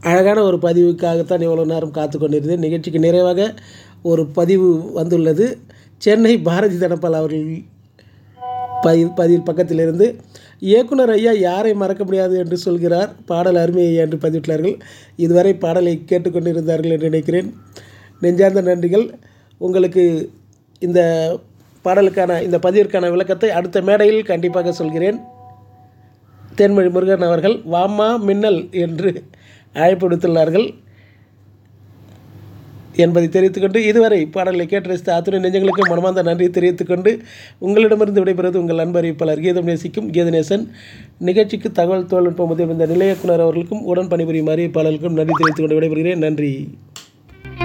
அழகான ஒரு பதிவுக்காகத்தான் இவ்வளோ நேரம் காத்து கொண்டிருந்தேன் நிகழ்ச்சிக்கு நிறைவாக ஒரு பதிவு வந்துள்ளது சென்னை பாரதி தனபால் அவர்கள் பதிவு பதிவில் பக்கத்திலிருந்து இயக்குனர் ஐயா யாரை மறக்க முடியாது என்று சொல்கிறார் பாடல் அருமை ஐயா என்று பதிவிட்டார்கள் இதுவரை பாடலை கேட்டுக்கொண்டிருந்தார்கள் என்று நினைக்கிறேன் நெஞ்சார்ந்த நன்றிகள் உங்களுக்கு இந்த பாடலுக்கான இந்த பதிவிற்கான விளக்கத்தை அடுத்த மேடையில் கண்டிப்பாக சொல்கிறேன் தேன்மொழி முருகன் அவர்கள் வாமா மின்னல் என்று அழைப்பு விடுத்துள்ளார்கள் என்பதை தெரிவித்துக்கொண்டு இதுவரை பாடலை கேட்டு ரசித்த அத்துணை நெஞ்சங்களுக்கு மனமார்ந்த நன்றி தெரிவித்துக்கொண்டு உங்களிடமிருந்து விடைபெறுவது உங்கள் அன்பு அறிவிப்பாளர் கீதம் நேசிக்கும் கீதநேசன் நிகழ்ச்சிக்கு தகவல் தொழில்நுட்ப உதவி இந்த நிலையக்குனர் அவர்களுக்கும் உடன் பணிபுரியும் அறிவிப்பாளர்களுக்கும் நன்றி தெரிவித்துக் கொண்டு விடைபெறுகிறேன் நன்றி